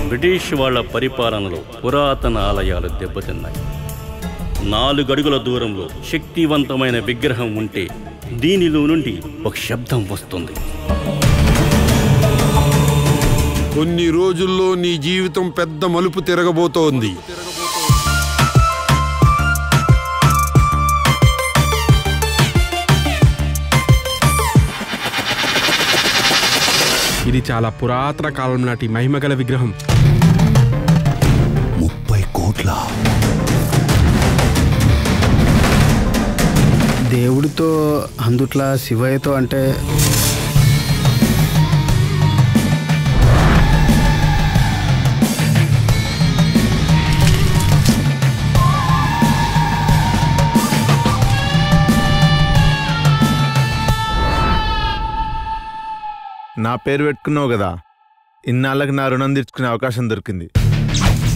British వాళ్ళ పరిపాలనలో పురాతన ఆలయాలు దెబ్బతిన్నాయి నాలుగడుగుల దూరంలో శక్తివంతమైన విగ్రహం ఉంటే దీనిలో నుండి ఒక శబ్దం వస్తుంది కొన్ని రోజుల్లో నీ జీవితం పెద్ద మలుపు తిరగబోతోంది ఇది చాలా పురాతన కాలం నాటి మహిమగల విగ్రహం ముప్పై కోట్ల దేవుడితో అందుట్లా శివయ్యతో అంటే నా పేరు పెట్టుకున్నావు కదా ఇన్నాళ్ళకి నా రుణం తీర్చుకునే అవకాశం దొరికింది